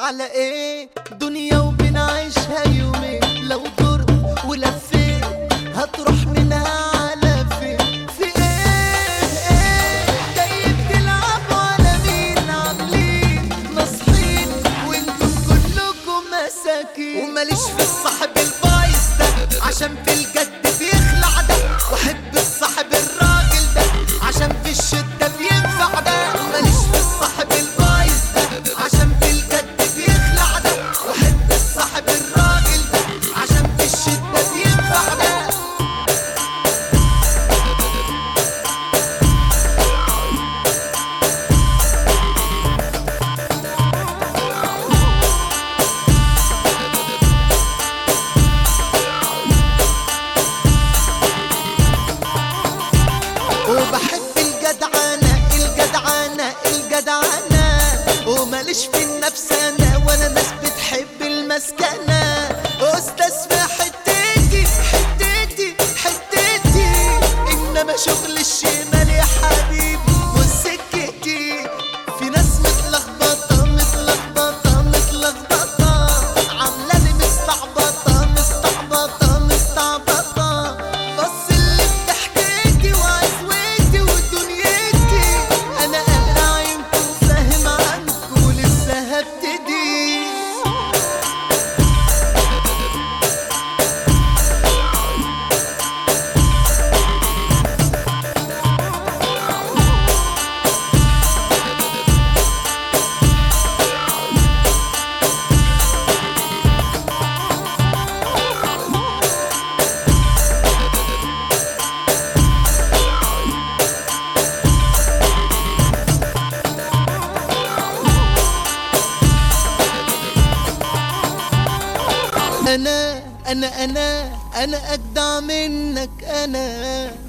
على ايه دنيا وبنعيشها يومين لو دورت ولفيت هتروح منها على فين في ايه ايه جاي بتلعبوا على مين عاملين ناصحين وانتم كلكم مساكين وماليش في الصاحب البايظ ده عشان في الجد بيخلع ده واحب الصاحب الراجل ده عشان في الشدة بينفع ده ماليش في الصاحب البايظ ده عشان في الجد بيخلع ده واحب الصاحب الراجل ده عشان في الشدة بينفع ده وبحب الجدعنة الجدعنة الجدعنة وماليش في النفس انا وانا ناس بتحب المسكنة استاذ في حتتي حتتي حتتي انما شغل الشمال يا حبيبي وسكتي في ناس متلخبطة متلخبطة متلخبطة عاملاني مستعبطة مستعبطة مستعبطة بص اللي بتحكيتي وعزوتي ودنيتي انا قادر عينكم فاهم عنكم لسه هبتدي انا انا انا انا اجدع منك انا